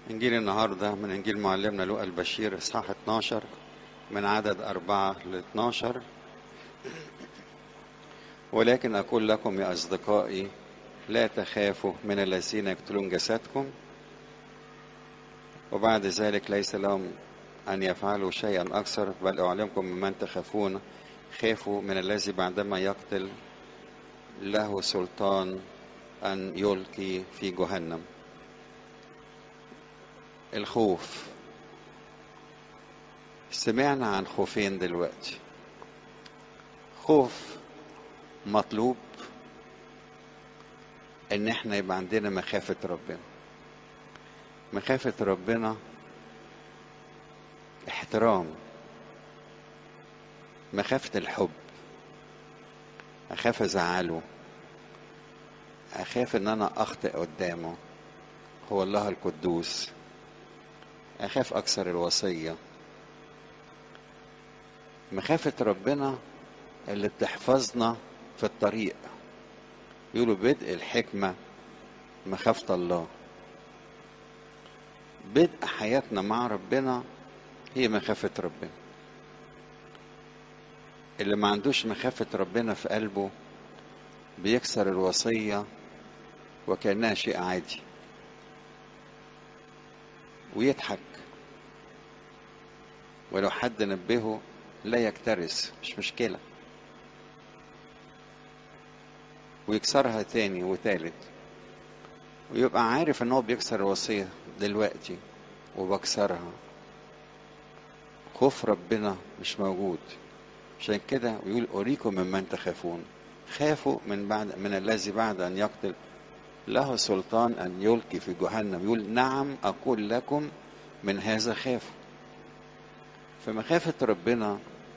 إنجيل النهاردة من إنجيل معلمنا لوقا البشير إصحاح 12 من عدد أربعة ل 12 ولكن أقول لكم يا أصدقائي لا تخافوا من الذين يقتلون جسدكم وبعد ذلك ليس لهم أن يفعلوا شيئا أكثر بل أعلمكم ممن تخافون خافوا من الذي بعدما يقتل له سلطان أن يلقي في جهنم الخوف سمعنا عن خوفين دلوقتي خوف مطلوب ان احنا يبقى عندنا مخافة ربنا مخافة ربنا احترام مخافة الحب اخاف ازعله اخاف ان انا اخطئ قدامه هو الله القدوس اخاف اكسر الوصيه مخافه ربنا اللي بتحفظنا في الطريق يقولوا بدء الحكمه مخافه الله بدء حياتنا مع ربنا هي مخافه ربنا اللي ما عندوش مخافه ربنا في قلبه بيكسر الوصيه وكانها شيء عادي ويضحك ولو حد نبهه لا يكترث مش مشكلة ويكسرها تاني وتالت ويبقى عارف ان هو بيكسر الوصية دلوقتي وبكسرها خوف ربنا مش موجود عشان كده ويقول أريكم ممن تخافون خافوا من بعد من الذي بعد أن يقتل له سلطان أن يلقي في جهنم يقول نعم أقول لكم من هذا خافوا فمخافة ربنا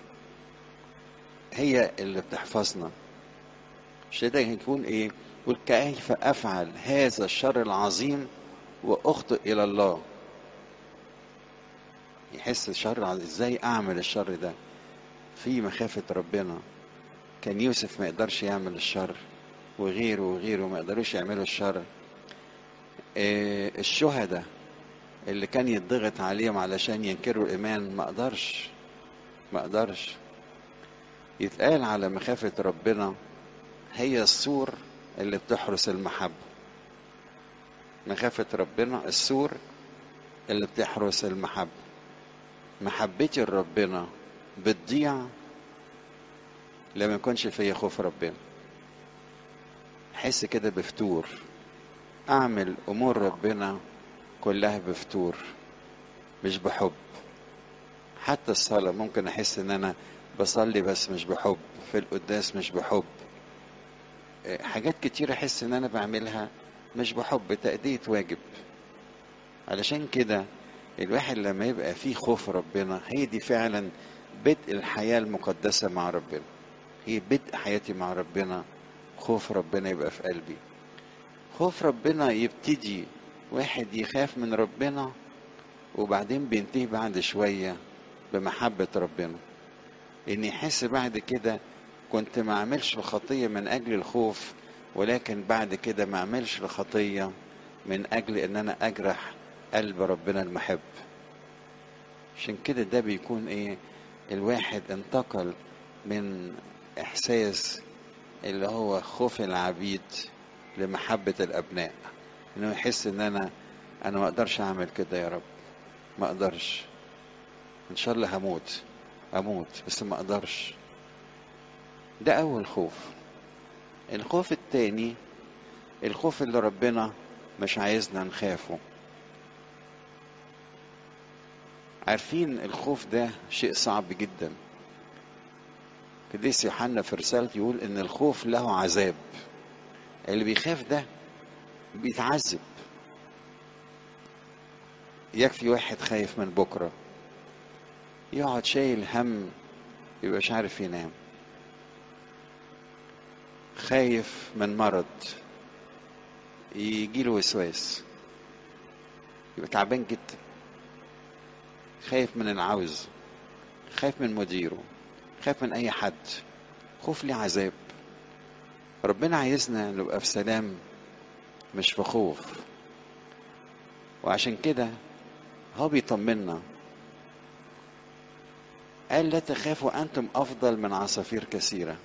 هي اللي بتحفظنا مش ده يكون ايه يقول كيف افعل هذا الشر العظيم واخطئ الى الله يحس الشر ازاي اعمل الشر ده في مخافة ربنا كان يوسف ما يقدرش يعمل الشر وغيره وغيره ما يقدروش يعملوا الشر إيه الشهداء اللي كان يضغط عليهم علشان ينكروا الايمان ما قدرش ما قدرش يتقال على مخافة ربنا هي السور اللي بتحرس المحبة مخافة ربنا السور اللي بتحرس المحبة محبتي لربنا بتضيع لما يكونش فيا خوف ربنا احس كده بفتور اعمل امور ربنا كلها بفتور مش بحب حتى الصلاة ممكن احس ان انا بصلي بس مش بحب في القداس مش بحب حاجات كتير احس ان انا بعملها مش بحب تأدية واجب علشان كده الواحد لما يبقى فيه خوف ربنا هي دي فعلا بدء الحياة المقدسة مع ربنا هي بدء حياتي مع ربنا خوف ربنا يبقى في قلبي خوف ربنا يبتدي واحد يخاف من ربنا وبعدين بينتهي بعد شوية بمحبة ربنا ان يحس بعد كده كنت ما اعملش الخطية من اجل الخوف ولكن بعد كده ما اعملش الخطية من اجل ان انا اجرح قلب ربنا المحب عشان كده ده بيكون ايه الواحد انتقل من احساس اللي هو خوف العبيد لمحبة الابناء انه يحس ان انا انا ما اقدرش اعمل كده يا رب ما اقدرش ان شاء الله هموت اموت بس ما اقدرش ده اول خوف الخوف التاني الخوف اللي ربنا مش عايزنا نخافه عارفين الخوف ده شيء صعب جدا قديس يوحنا في رسالته يقول ان الخوف له عذاب اللي بيخاف ده بيتعذب يكفي واحد خايف من بكره يقعد شايل هم يبقى مش عارف ينام خايف من مرض يجيله وسواس يبقى تعبان جدا خايف من العوز خايف من مديره خايف من اي حد خوف ليه عذاب ربنا عايزنا نبقى في سلام مش في خوف وعشان كده هو بيطمنا قال لا تخافوا أنتم أفضل من عصافير كثيرة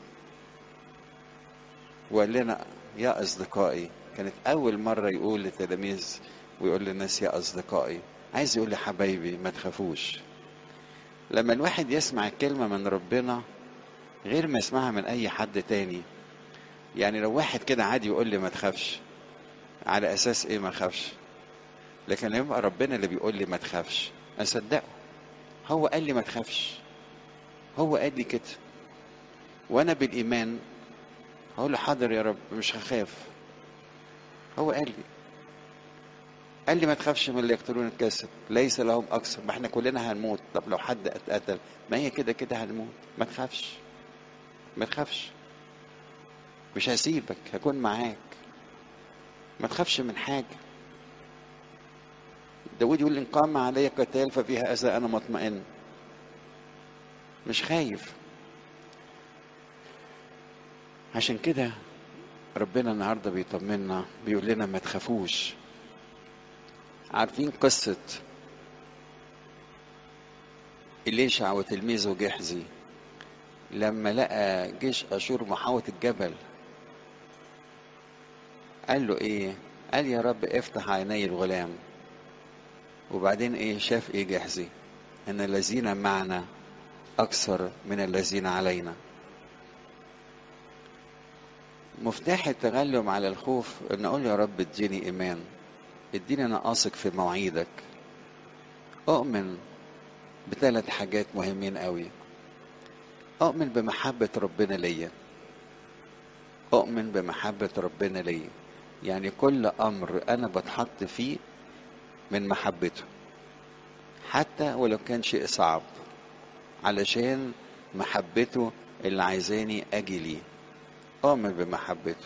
وقال لنا يا أصدقائي كانت أول مرة يقول للتلاميذ ويقول للناس يا أصدقائي عايز يقول لحبايبي ما تخافوش لما الواحد يسمع الكلمة من ربنا غير ما يسمعها من أي حد تاني يعني لو واحد كده عادي يقول لي ما تخافش على أساس إيه ما خافش لكن لما يبقى ربنا اللي بيقول لي ما تخافش أصدقه هو قال لي ما تخافش هو قال لي كده وأنا بالإيمان هقول له حاضر يا رب مش هخاف هو قال لي قال لي ما تخافش من اللي يقتلون الجسد ليس لهم اكثر ما احنا كلنا هنموت طب لو حد اتقتل ما هي كده كده هنموت ما تخافش ما تخافش مش هسيبك هكون معاك ما تخافش من حاجه داود يقول ان قام علي قتال ففيها اذى انا مطمئن مش خايف عشان كده ربنا النهارده بيطمنا بيقول لنا ما تخافوش عارفين قصة إليشع وتلميذه جحزي لما لقى جيش أشور محاوط الجبل قال له إيه؟ قال يا رب افتح عيني الغلام وبعدين إيه شاف إيه جحزي؟ إن الذين معنا أكثر من الذين علينا مفتاح التغلب على الخوف ان اقول يا رب اديني ايمان اديني انا اثق في مواعيدك اؤمن بثلاث حاجات مهمين قوي اؤمن بمحبة ربنا ليا اؤمن بمحبة ربنا ليا يعني كل امر انا بتحط فيه من محبته حتى ولو كان شيء صعب علشان محبته اللي عايزاني اجي ليه أؤمن بمحبته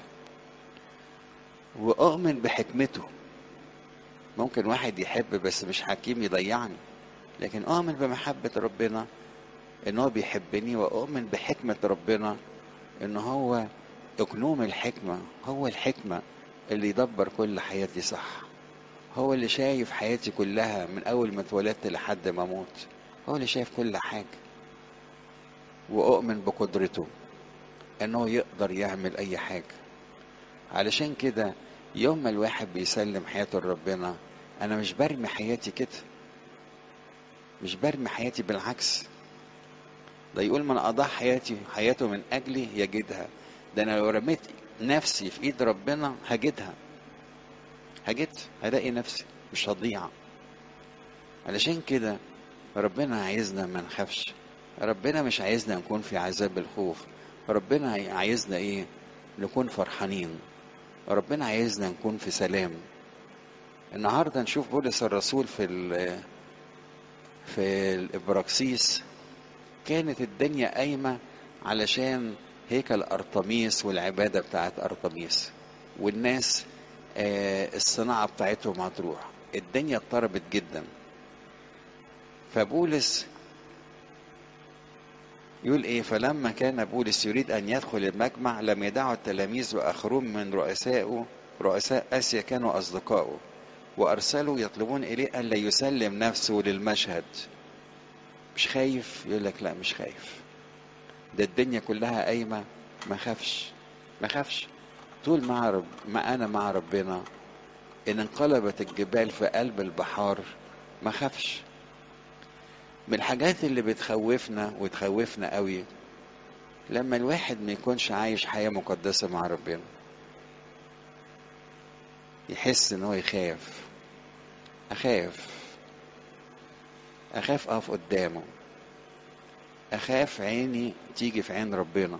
وأؤمن بحكمته ممكن واحد يحب بس مش حكيم يضيعني لكن أؤمن بمحبة ربنا إن هو بيحبني وأؤمن بحكمة ربنا إن هو أجنوم الحكمة هو الحكمة اللي يدبر كل حياتي صح هو اللي شايف حياتي كلها من أول ما اتولدت لحد ما أموت هو اللي شايف كل حاجة وأؤمن بقدرته انه يقدر يعمل اي حاجة علشان كده يوم ما الواحد بيسلم حياته لربنا انا مش برمي حياتي كده مش برمي حياتي بالعكس ده يقول من اضاع حياتي حياته من اجلي يجدها ده انا لو رميت نفسي في ايد ربنا هجدها هجد هلاقي نفسي مش هضيع علشان كده ربنا عايزنا ما نخافش ربنا مش عايزنا نكون في عذاب الخوف ربنا عايزنا ايه نكون فرحانين ربنا عايزنا نكون في سلام النهارده نشوف بولس الرسول في ال في الابراكسيس كانت الدنيا قايمه علشان هيكل ارطميس والعباده بتاعت ارطميس والناس آه الصناعه بتاعتهم هتروح الدنيا اضطربت جدا فبولس يقول ايه فلما كان بولس يريد ان يدخل المجمع لم يدعه التلاميذ واخرون من رؤسائه رؤساء اسيا كانوا اصدقائه وارسلوا يطلبون اليه الا يسلم نفسه للمشهد مش خايف يقول لك لا مش خايف ده الدنيا كلها قايمه ما خافش ما خافش طول مع رب ما انا مع ربنا ان انقلبت الجبال في قلب البحار ما خافش من الحاجات اللي بتخوفنا وتخوفنا قوي لما الواحد ما يكونش عايش حياة مقدسة مع ربنا يحس ان هو يخاف اخاف اخاف اقف قدامه اخاف عيني تيجي في عين ربنا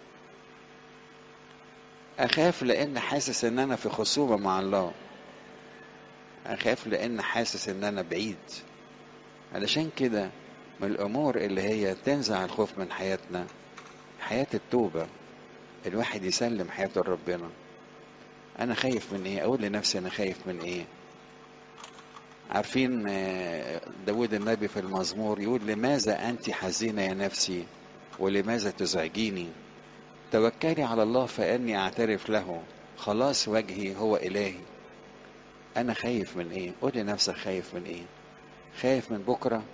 اخاف لان حاسس ان انا في خصومة مع الله اخاف لان حاسس ان انا بعيد علشان كده من الامور اللي هي تنزع الخوف من حياتنا حياة التوبة الواحد يسلم حياته لربنا انا خايف من ايه اقول لنفسي انا خايف من ايه عارفين داود النبي في المزمور يقول لماذا انت حزينة يا نفسي ولماذا تزعجيني توكلي على الله فاني اعترف له خلاص وجهي هو الهي انا خايف من ايه قول لنفسك خايف من ايه خايف من بكره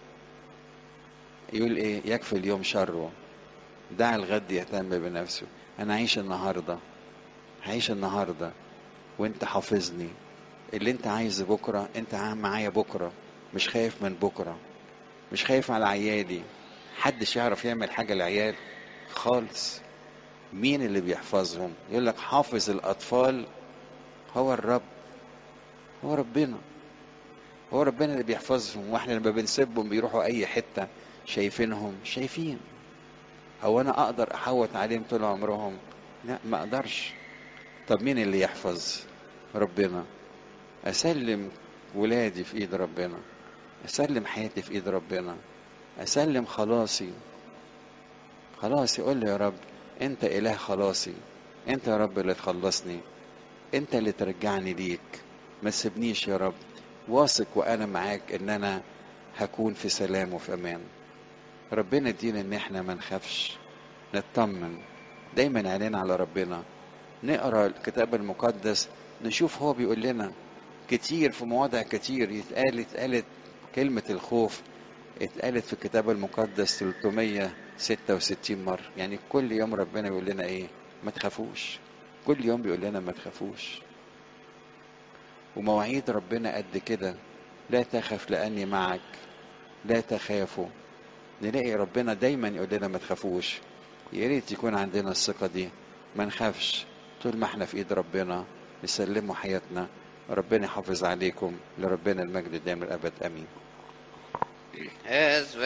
يقول ايه يكفي اليوم شره دع الغد يهتم بنفسه انا عايش النهارده هعيش النهارده وانت حافظني اللي انت عايزه بكره انت معايا بكره مش خايف من بكره مش خايف على عيالي حدش يعرف يعمل حاجه لعيال خالص مين اللي بيحفظهم يقول لك حافظ الاطفال هو الرب هو ربنا هو ربنا اللي بيحفظهم واحنا لما بنسيبهم بيروحوا اي حته شايفينهم شايفين هو انا اقدر احوط عليهم طول عمرهم لا ما اقدرش طب مين اللي يحفظ ربنا اسلم ولادي في ايد ربنا اسلم حياتي في ايد ربنا اسلم خلاصي خلاص يقول لي يا رب انت اله خلاصي انت يا رب اللي تخلصني انت اللي ترجعني ليك ما تسيبنيش يا رب واثق وانا معاك ان انا هكون في سلام وفي امان ربنا يدينا ان احنا ما نخافش نطمن دايما عينينا على ربنا نقرا الكتاب المقدس نشوف هو بيقول لنا كتير في مواضع كتير يتقال اتقالت كلمة الخوف اتقالت في الكتاب المقدس 366 مرة يعني كل يوم ربنا بيقول لنا ايه ما تخافوش كل يوم بيقول لنا ما تخافوش ومواعيد ربنا قد كده لا تخف لأني معك لا تخافوا نلاقي ربنا دايما يقول لنا ما تخافوش يا ريت يكون عندنا الثقة دي ما نخافش طول ما احنا في ايد ربنا نسلمه حياتنا ربنا يحافظ عليكم لربنا المجد دائما الابد امين